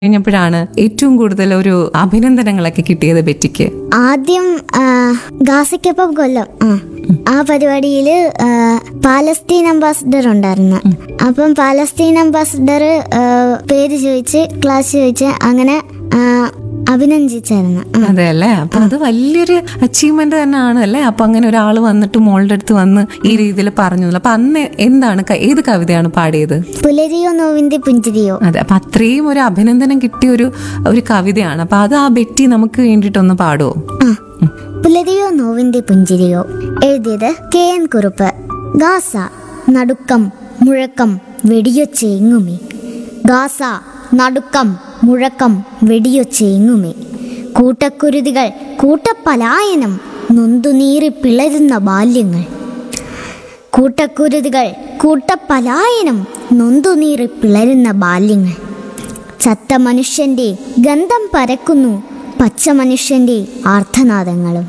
കഴിഞ്ഞപ്പോഴാണ് ഏറ്റവും കൂടുതൽ ഒരു അഭിനന്ദനങ്ങളൊക്കെ കിട്ടിയത് ബെറ്റിക്ക് ആദ്യം ആ, ഗാസയ്ക്കൊപ്പം കൊല്ലം ആ ആ പരിപാടിയിൽ പാലസ്തീൻ അംബാസിഡർ ഉണ്ടായിരുന്നു അപ്പം പാലസ്തീൻ അംബാസിഡർ പേര് ചോദിച്ച് ക്ലാസ് ചോദിച്ച് അങ്ങനെ ആ, അഭിനന്ദിച്ചായിരുന്നു ആ. അതെ അല്ലേ അപ്പൊ അത് വലിയൊരു അച്ചീവ്മെന്റ് തന്നെയാണ് അല്ലേ അപ്പൊ അങ്ങനെ ഒരാൾ വന്നിട്ട് മോളുടെ അടുത്ത് വന്ന് ഈ രീതിയിൽ പറഞ്ഞു അപ്പൊ അന്ന് എന്താണ് ക- ഏത് കവിതയാണ് പാടിയത് പുലരിയോ നോവിന്റെ പുഞ്ചിരിയോ അതെ അപ്പൊ അത്രയും ഒരു അഭിനന്ദനം കിട്ടിയ ഒരു ഒരു കവിതയാണ് അപ്പൊ അത് ആ ബെറ്റി നമുക്ക് വേണ്ടിയിട്ടൊന്ന് പാടുവോ ആ പുലരിയോ നോവിന്റെ പുഞ്ചിരിയോ എഴുതിയത് കെ എൻ കുറുപ്പ് ഗാസ നടുക്കം മുഴക്കം വെടിയൊച്ചെങ്ങുമേ ഗാസ നടുക്കം മുഴക്കം വെടിയൊച്ചെങ്ങുമേ കൂട്ടക്കുരുതികൾ കൂട്ടപ്പലായനം നൊന്തുനീറി പിളരുന്ന ബാല്യങ്ങൾ കൂട്ടക്കുരുതികൾ കൂട്ടപ്പലായനം നൊന്തുനീറി പിളരുന്ന ബാല്യങ്ങൾ ചത്ത മനുഷ്യന്റെ ഗന്ധം പരക്കുന്നു പച്ച മനുഷ്യന്റെ ആർത്തനാദങ്ങളും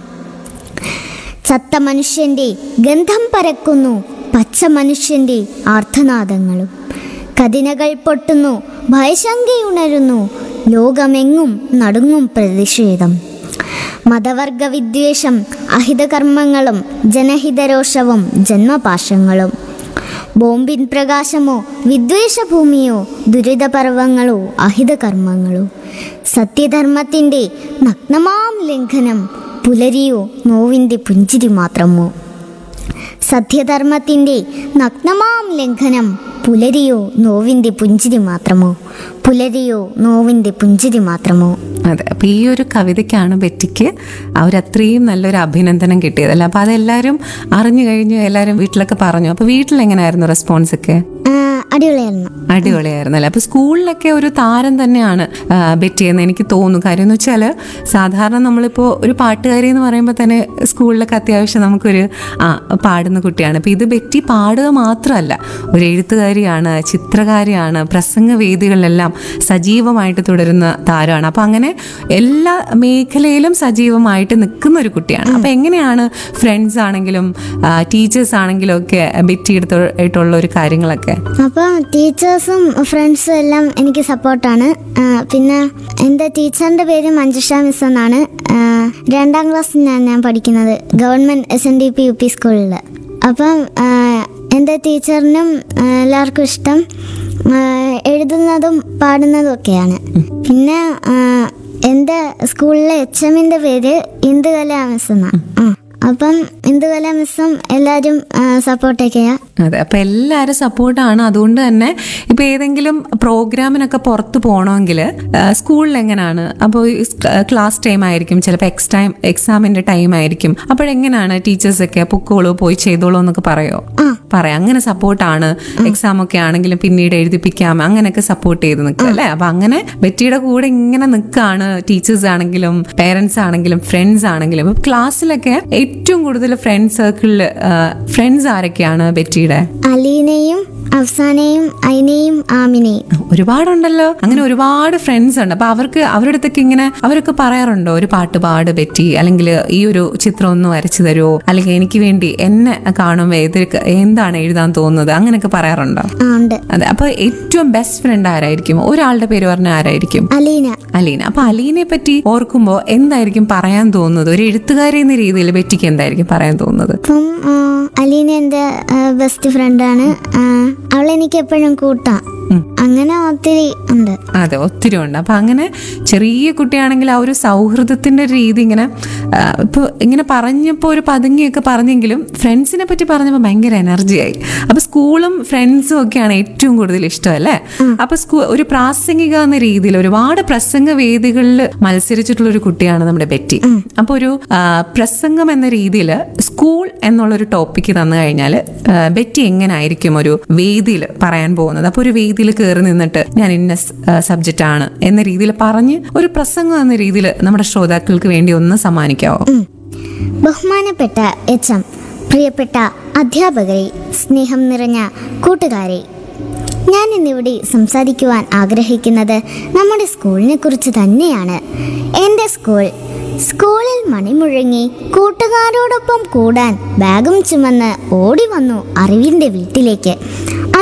ചത്ത മനുഷ്യന്റെ ഗന്ധം പരക്കുന്നു പച്ച മനുഷ്യന്റെ ആർത്തനാദങ്ങളും കതിനകൾ പൊട്ടുന്നു ഭയശങ്കയുണരുന്നു ലോകമെങ്ങും നടുങ്ങും പ്രതിഷേധം മതവർഗ വിദ്വേഷം അഹിതകർമ്മങ്ങളും ജനഹിതരോഷവും ജന്മപാശങ്ങളും ബോംബിൻ പ്രകാശമോ വിദ്വേഷഭൂമിയോ ദുരിതപർവങ്ങളോ അഹിതകർമ്മങ്ങളോ സത്യധർമ്മത്തിൻ്റെ നഗ്നമാം ലംഘനം പുലരിയോ നോവിൻ്റെ പുഞ്ചിരി മാത്രമോ സത്യധർമ്മത്തിൻ്റെ നഗ്നമാം ലംഘനം പുലരിയോ നോവിൻ്റെ പുഞ്ചിരി മാത്രമോ പുലരിയോ നോവിൻ്റെ പുഞ്ചിരി മാത്രമോ അതെ അപ്പൊ ഈ ഒരു കവിതയ്ക്കാണ് ബെറ്റിക്ക് അവരത്രയും നല്ലൊരു അഭിനന്ദനം കിട്ടിയത് അല്ല അപ്പൊ അതെല്ലാരും അറിഞ്ഞു കഴിഞ്ഞു എല്ലാരും വീട്ടിലൊക്കെ പറഞ്ഞു അപ്പൊ വീട്ടിൽ എങ്ങനെയായിരുന്നു റെസ്പോൺസ് ഒക്കെ ആ, അടിപൊളിയായിരുന്നു അടിപൊളിയായിരുന്നു അല്ലേ അപ്പൊ സ്കൂളിലൊക്കെ ഒരു താരം തന്നെയാണ് ആ, ബെറ്റി എന്ന് എനിക്ക് തോന്നുന്നു കാര്യം എന്ന് വെച്ചാൽ സാധാരണ നമ്മളിപ്പോൾ ഒരു പാട്ടുകാരി എന്ന് പറയുമ്പോൾ തന്നെ സ്കൂളിലൊക്കെ അത്യാവശ്യം നമുക്കൊരു ആ പാടുന്ന കുട്ടിയാണ് അപ്പൊ ഇത് ബെറ്റി പാടുക മാത്രമല്ല ഒരു എഴുത്തുകാരിയാണ് ചിത്രകാരിയാണ് പ്രസംഗ വേദികളിലെല്ലാം സജീവമായിട്ട് തുടരുന്ന താരമാണ് അപ്പൊ അങ്ങനെ എല്ലാ മേഖലയിലും സജീവമായിട്ട് നിൽക്കുന്ന ഒരു കുട്ടിയാണ് അപ്പൊ എങ്ങനെയാണ് ഫ്രണ്ട്സ് ആണെങ്കിലും ടീച്ചേഴ്സ് ആണെങ്കിലും ഒക്കെ ബെറ്റി എടുത്തായിട്ടുള്ള ഒരു കാര്യങ്ങളൊക്കെ അപ്പോൾ ടീച്ചേഴ്സും ഫ്രണ്ട്സും എല്ലാം എനിക്ക് സപ്പോർട്ടാണ് പിന്നെ എൻ്റെ ടീച്ചറിൻ്റെ പേര് മഞ്ജുഷ മിസ് എന്നാണ് ആ, രണ്ടാം ക്ലാസ്സിലാണ് ഞാൻ പഠിക്കുന്നത് government S N D P U P സ്കൂളിൽ അപ്പം ആ, എൻ്റെ ടീച്ചറിനും ആ, എല്ലാവർക്കും ഇഷ്ടം ആ, എഴുതുന്നതും പാടുന്നതും ഒക്കെയാണ് പിന്നെ ആ, എൻ്റെ സ്കൂളിലെ എച്ച് എമ്മിൻ്റെ പേര് ഇന്ദുകല മിസ് എന്നാണ് ആ അപ്പം ഇന്ദുകല മിസ്സും എല്ലാവരും സപ്പോർട്ടൊക്കെയാണ് അതെ അപ്പൊ എല്ലാവരും സപ്പോർട്ടാണ് അതുകൊണ്ട് തന്നെ ഇപ്പൊ ഏതെങ്കിലും പ്രോഗ്രാമിനൊക്കെ പുറത്ത് പോകണമെങ്കിൽ സ്കൂളിൽ എങ്ങനെയാണ് അപ്പോൾ ക്ലാസ് ടൈം ആയിരിക്കും ചിലപ്പോൾ എക്സ് ടൈം എക്സാമിന്റെ ടൈം ആയിരിക്കും അപ്പോഴെങ്ങനെയാണ് ടീച്ചേഴ്സ് ഒക്കെ പൊക്കോളൂ പോയി ചെയ്തോളൂ എന്നൊക്കെ പറയോ പറയാം അങ്ങനെ സപ്പോർട്ടാണ് എക്സാം ഒക്കെ ആണെങ്കിലും പിന്നീട് എഴുതിപ്പിക്കാം അങ്ങനെയൊക്കെ സപ്പോർട്ട് ചെയ്ത് നിൽക്കുക അല്ലേ അപ്പൊ അങ്ങനെ ബെറ്റിയുടെ കൂടെ ഇങ്ങനെ നിൽക്കാണ് ടീച്ചേഴ്സ് ആണെങ്കിലും പേരൻസ് ആണെങ്കിലും ഫ്രണ്ട്സ് ആണെങ്കിലും ഇപ്പൊ ക്ലാസ്സിലൊക്കെ ഏറ്റവും കൂടുതൽ ഫ്രണ്ട് സർക്കിളിൽ ഫ്രണ്ട്സ് ആരൊക്കെയാണ് ബെറ്റിയുടെ അലീനയും അഫ്സാനയും ഐനയും ആമിനയും ഒരുപാടുണ്ടല്ലോ അങ്ങനെ ഒരുപാട് ഫ്രണ്ട്സ് ഉണ്ട് അപ്പൊ അവർക്ക് അവരുടെ അടുത്തൊക്കെ ഇങ്ങനെ അവരൊക്കെ പറയാറുണ്ടോ ഒരു പാട്ട് പാട് പറ്റി അല്ലെങ്കിൽ ഈ ഒരു ചിത്രം ഒന്ന് വരച്ചു തരുമോ അല്ലെങ്കിൽ എനിക്ക് വേണ്ടി എന്നെ കാണുമ്പോൾ ഏത് എന്താണ് എഴുതാൻ തോന്നുന്നത് അങ്ങനെയൊക്കെ പറയാറുണ്ടോ ആ ഉണ്ട് അതെ അപ്പൊ ഏറ്റവും ബെസ്റ്റ് ഫ്രണ്ട് ആരായിരിക്കും ഒരാളുടെ പേര് പറഞ്ഞ ആരായിരിക്കും അലീന അലീന അപ്പൊ അലീനെ പറ്റി ഓർക്കുമ്പോൾ എന്തായിരിക്കും പറയാൻ തോന്നുന്നത് ഒരു എഴുത്തുകാരി എന്ന രീതിയിൽ ബെറ്റിക്ക് എന്തായിരിക്കും പറയാൻ തോന്നുന്നത് അപ്പം ആ, അലീന എൻ്റെ ബെസ്റ്റ് ഫ്രണ്ടാണ് അവളെനിക്ക് എപ്പോഴും കൂട്ടാം അങ്ങനെ ഒത്തിരി ഉണ്ട് അതെ ഒത്തിരി ഉണ്ട് അപ്പൊ അങ്ങനെ ചെറിയ കുട്ടിയാണെങ്കിൽ ആ ഒരു സൗഹൃദത്തിന്റെ ഒരു രീതി ഇങ്ങനെ ആ, ഇപ്പൊ ഇങ്ങനെ പറഞ്ഞപ്പോൾ ഒരു പതുങ്ങിയൊക്കെ പറഞ്ഞെങ്കിലും ഫ്രണ്ട്സിനെ പറ്റി പറഞ്ഞപ്പോൾ ഭയങ്കര എനർജിയായി അപ്പൊ സ്കൂളും ഫ്രണ്ട്സും ഒക്കെയാണ് ഏറ്റവും കൂടുതൽ ഇഷ്ടം അല്ലേ അപ്പൊ സ്കൂ ഒരു പ്രാസംഗിക എന്ന രീതിയിൽ ഒരുപാട് പ്രസംഗ വേദികളിൽ മത്സരിച്ചിട്ടുള്ള ഒരു കുട്ടിയാണ് നമ്മുടെ ബെറ്റി അപ്പൊ ഒരു ആ, പ്രസംഗം എന്ന രീതിയിൽ സ്കൂൾ എന്നുള്ളൊരു ടോപ്പിക്ക് തന്നു കഴിഞ്ഞാൽ ബെറ്റി എങ്ങനായിരിക്കും ഒരു വേദിയിൽ പറയാൻ പോകുന്നത് അപ്പൊ ഒരു വേദിയിൽ കയറി നിന്നിട്ട് ഞാൻ ഇന്ന സബ്ജക്റ്റ് ആണ് എന്ന രീതിയിൽ പറഞ്ഞ് ഒരു പ്രസംഗം എന്ന രീതിയിൽ നമ്മുടെ ശ്രോതാക്കൾക്ക് വേണ്ടി ഒന്ന് സമ്മാനിക്കാവോ ബഹുമാനപ്പെട്ട എച്ച് എം പ്രിയപ്പെട്ട അധ്യാപകരെ സ്നേഹം നിറഞ്ഞ കൂട്ടുകാരെ ഞാൻ ഇന്നിവിടെ സംസാരിക്കുവാൻ ആഗ്രഹിക്കുന്നത് നമ്മുടെ സ്കൂളിനെ കുറിച്ച് തന്നെയാണ് എൻ്റെ സ്കൂൾ സ്കൂളിൽ മണിമുഴങ്ങി കൂട്ടുകാരോടൊപ്പം കൂടാൻ ബാഗും ചുമന്ന് ഓടി വന്നു അറിവിൻ്റെ വീട്ടിലേക്ക്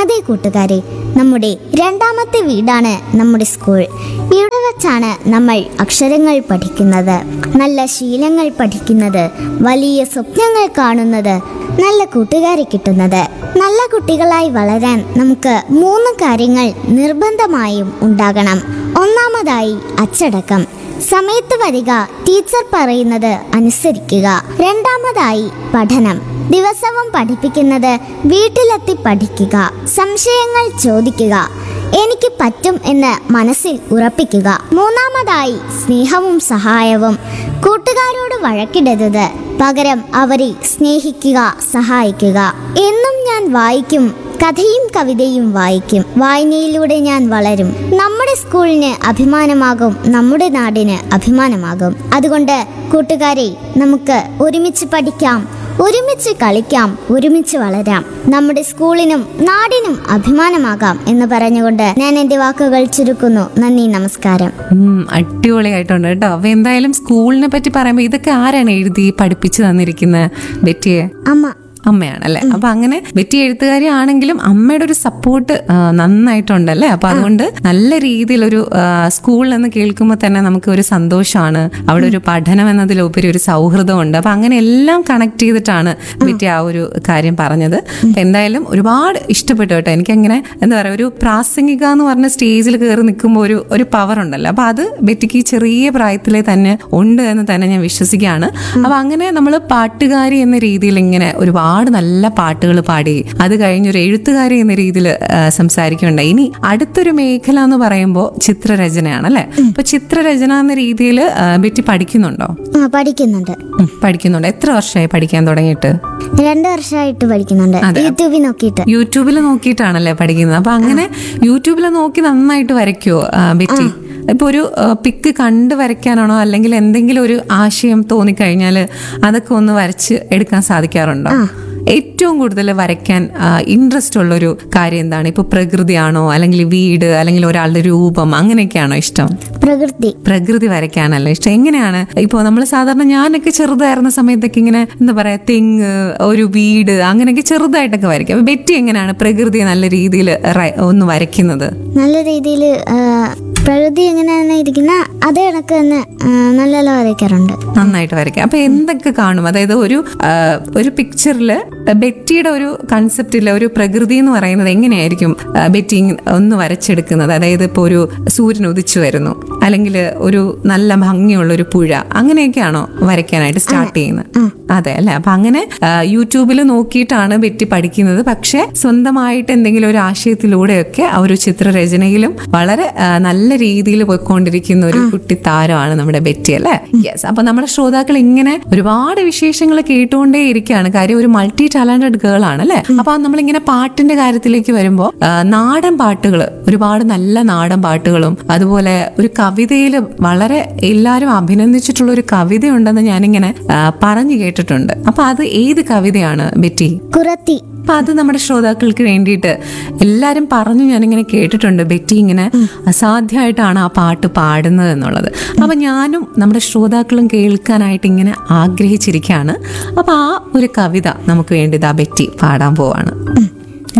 അതെ കൂട്ടുകാരെ നമ്മുടെ രണ്ടാമത്തെ വീടാണ് നമ്മുടെ സ്കൂൾ ഇവിടെ വെച്ചാണ് നമ്മൾ അക്ഷരങ്ങൾ പഠിക്കുന്നത് നല്ല ശീലങ്ങൾ പഠിക്കുന്നത് വലിയ സ്വപ്നങ്ങൾ കാണുന്നത് നല്ല കൂട്ടുകാരെ കിട്ടുന്നത് നല്ല കുട്ടികളായി വളരാൻ നമുക്ക് മൂന്ന് കാര്യങ്ങൾ നിർബന്ധമായും ഉണ്ടാകണം ഒന്നാമതായി അച്ചടക്കം സമയത്ത് വരിക ടീച്ചർ പറയുന്നത് അനുസരിക്കുക രണ്ടാമതായി പഠനം ദിവസവും പഠിപ്പിക്കുന്നത് വീട്ടിലെത്തി പഠിക്കുക സംശയങ്ങൾ ചോദിക്കുക എനിക്ക് പറ്റും എന്ന് മനസ്സിൽ ഉറപ്പിക്കുക മൂന്നാമതായി സ്നേഹവും സഹായവും കൂട്ടുകാരോട് വഴക്കിടരുത് പകരം അവരെ സ്നേഹിക്കുക സഹായിക്കുക എന്നും ഞാൻ വായിക്കും കഥയും കവിതയും വായിക്കും വായനയിലൂടെ ഞാൻ വളരും നമ്മുടെ സ്കൂളിന് അഭിമാനമാകും നമ്മുടെ നാടിന് അഭിമാനമാകും അതുകൊണ്ട് കൂട്ടുകാരെ നമുക്ക് ഒരുമിച്ച് പഠിക്കാം ഒരുമിച്ച് കളിക്കാം ഒരുമിച്ച് വളരാം നമ്മുടെ സ്കൂളിനും നാടിനും അഭിമാനമാകാം എന്ന് പറഞ്ഞുകൊണ്ട് ഞാൻ എൻ്റെ വാക്കുകൾ ചുരുക്കുന്നു നന്ദി നമസ്കാരം ഉം, അടിപൊളിയായിട്ടുണ്ട് കേട്ടോ അപ്പൊ എന്തായാലും സ്കൂളിനെ പറ്റി പറയുമ്പോൾ ഇതൊക്കെ ആരാണ് എഴുതി പഠിപ്പിച്ചു തന്നിരിക്കുന്നത് ബെറ്റിയെ അമ്മ അമ്മയാണല്ലേ അപ്പൊ അങ്ങനെ ബെറ്റി എഴുത്തുകാരി ആണെങ്കിലും അമ്മയുടെ ഒരു സപ്പോർട്ട് നന്നായിട്ടുണ്ടല്ലേ അപ്പൊ അതുകൊണ്ട് നല്ല രീതിയിൽ ഒരു സ്കൂളിൽ നിന്ന് കേൾക്കുമ്പോൾ തന്നെ നമുക്ക് ഒരു സന്തോഷമാണ് അവിടെ ഒരു പഠനം എന്നതിലുപരി ഒരു സൗഹൃദമുണ്ട് അപ്പൊ അങ്ങനെ എല്ലാം കണക്ട് ചെയ്തിട്ടാണ് ബെറ്റി ആ ഒരു കാര്യം പറഞ്ഞത് അപ്പൊ എന്തായാലും ഒരുപാട് ഇഷ്ടപ്പെട്ടു കേട്ടോ എനിക്കങ്ങനെ എന്താ പറയാ ഒരു പ്രാസംഗിക എന്ന് പറഞ്ഞ സ്റ്റേജിൽ കയറി നിൽക്കുമ്പോൾ ഒരു ഒരു പവർ ഉണ്ടല്ലോ അപ്പൊ അത് ബെറ്റിക്ക് ഈ ചെറിയ പ്രായത്തിലെ തന്നെ ഉണ്ട് എന്ന് തന്നെ ഞാൻ വിശ്വസിക്കുകയാണ് അപ്പൊ അങ്ങനെ നമ്മൾ പാട്ടുകാരി എന്ന രീതിയിൽ ഇങ്ങനെ ഒരുപാട് നല്ല പാട്ടുകൾ പാടി അത് കഴിഞ്ഞൊരു എഴുത്തുകാരി എന്ന രീതിയിൽ സംസാരിക്കുകയുണ്ടായി ഇനി അടുത്തൊരു മേഖല എന്ന് പറയുമ്പോൾ ചിത്രരചനയാണ് അല്ലെ അപ്പൊ ചിത്രരചന എന്ന രീതിയിൽ ബെറ്റി പഠിക്കുന്നുണ്ടോ ആ പഠിക്കുന്നുണ്ട് ഉം, പഠിക്കുന്നുണ്ട് എത്ര വർഷമായി പഠിക്കാൻ തുടങ്ങിയിട്ട് രണ്ട് വർഷമായിട്ട് പഠിക്കുന്നുണ്ട് യൂട്യൂബിൽ നോക്കിയിട്ട് യൂട്യൂബിൽ നോക്കിയിട്ടാണല്ലേ പഠിക്കുന്നത് അപ്പൊ അങ്ങനെ യൂട്യൂബിൽ നോക്കി നന്നായിട്ട് വരയ്ക്കുവോ ആ, ബെറ്റി ഇപ്പൊ ഒരു പിക്ക് കണ്ട് വരയ്ക്കാനാണോ അല്ലെങ്കിൽ എന്തെങ്കിലും ഒരു ആശയം തോന്നിക്കഴിഞ്ഞാൽ അതൊക്കെ ഒന്ന് വരച്ച് എടുക്കാൻ സാധിക്കാറുണ്ടോ ഏറ്റവും കൂടുതൽ വരയ്ക്കാൻ ഇൻട്രസ്റ്റ് ഉള്ള ഒരു കാര്യം എന്താണ് ഇപ്പൊ പ്രകൃതിയാണോ അല്ലെങ്കിൽ വീട് അല്ലെങ്കിൽ ഒരാളുടെ രൂപം അങ്ങനെയൊക്കെയാണോ ഇഷ്ടം പ്രകൃതി പ്രകൃതി വരയ്ക്കാനല്ല ഇഷ്ടം എങ്ങനെയാണ് ഇപ്പോൾ നമ്മൾ സാധാരണ ഞാനൊക്കെ ചെറുതായിരുന്ന സമയത്തൊക്കെ ഇങ്ങനെ എന്താ പറയാ തെങ്ങ് ഒരു വീട് അങ്ങനെയൊക്കെ ചെറുതായിട്ടൊക്കെ വരയ്ക്കും അപ്പൊ ബെറ്റി എങ്ങനെയാണ് പ്രകൃതി നല്ല രീതിയിൽ ഒന്ന് വരയ്ക്കുന്നത് നല്ല രീതിയിൽ പ്രകൃതി എങ്ങനെയാണ് ഇരിക്കുന്ന അതേ കണക്ക് തന്നെ ആ, നല്ല നല്ല വരയ്ക്കാറുണ്ട് നന്നായിട്ട് വരയ്ക്കാം അപ്പൊ എന്തൊക്കെ കാണും അതായത് ഒരു ആ, ഒരു പിക്ചറിൽ ബെറ്റിയുടെ ഒരു കൺസെപ്റ്റിൽ ഒരു പ്രകൃതി എന്ന് പറയുന്നത് എങ്ങനെയായിരിക്കും ആ, ബെറ്റി ഇങ് ഒന്ന് വരച്ചെടുക്കുന്നത് അതായത് ഇപ്പോൾ ഒരു സൂര്യൻ ഉദിച്ചു വരുന്നു അല്ലെങ്കിൽ ഒരു നല്ല ഭംഗിയുള്ള ഒരു പുഴ അങ്ങനെയൊക്കെയാണോ വരയ്ക്കാനായിട്ട് സ്റ്റാർട്ട് ചെയ്യുന്നത് അതെ അല്ലെ അപ്പൊ അങ്ങനെ യൂട്യൂബിൽ നോക്കിയിട്ടാണ് ബെറ്റി പഠിക്കുന്നത് പക്ഷെ സ്വന്തമായിട്ട് എന്തെങ്കിലും ഒരു ആശയത്തിലൂടെയൊക്കെ ആ ഒരു ചിത്രരചനയിലും വളരെ ആ, നല്ല രീതിയിൽ പോയിക്കൊണ്ടിരിക്കുന്ന ഒരു കുട്ടി താരമാണ് നമ്മുടെ ബെറ്റി അല്ലേ യെസ് അപ്പൊ നമ്മുടെ ശ്രോതാക്കൾ ഇങ്ങനെ ഒരുപാട് വിശേഷങ്ങൾ കേട്ടുകൊണ്ടേ ഇരിക്കുകയാണ് കാര്യം ഒരു മൾട്ടി ടാലന്റഡ് ഗേൾ ആണ് അല്ലെ അപ്പൊ നമ്മളിങ്ങനെ പാട്ടിന്റെ കാര്യത്തിലേക്ക് വരുമ്പോൾ നാടൻ പാട്ടുകൾ ഒരുപാട് നല്ല നാടൻ പാട്ടുകളും അതുപോലെ ഒരു കവിതയിൽ വളരെ എല്ലാവരും അഭിനന്ദിച്ചിട്ടുള്ള ഒരു കവിതയുണ്ടെന്ന് ഞാനിങ്ങനെ ആ, പറഞ്ഞു കേട്ടിട്ടുണ്ട് അപ്പൊ അത് ഏത് കവിതയാണ് ബെറ്റി കുറത്തി അപ്പൊ അത് നമ്മുടെ ശ്രോതാക്കൾക്ക് വേണ്ടിയിട്ട് എല്ലാരും പറഞ്ഞു ഞാനിങ്ങനെ കേട്ടിട്ടുണ്ട് ബെറ്റി ഇങ്ങനെ അസാധ്യമായിട്ടാണ് ആ പാട്ട് പാടുന്നത് എന്നുള്ളത് അപ്പൊ ഞാനും നമ്മുടെ ശ്രോതാക്കളും കേൾക്കാനായിട്ട് ഇങ്ങനെ ആഗ്രഹിച്ചിരിക്കുകയാണ് അപ്പൊ ആ ഒരു കവിത നമുക്ക് വേണ്ടി ഇതാ ബെറ്റി പാടാൻ പോവാണ്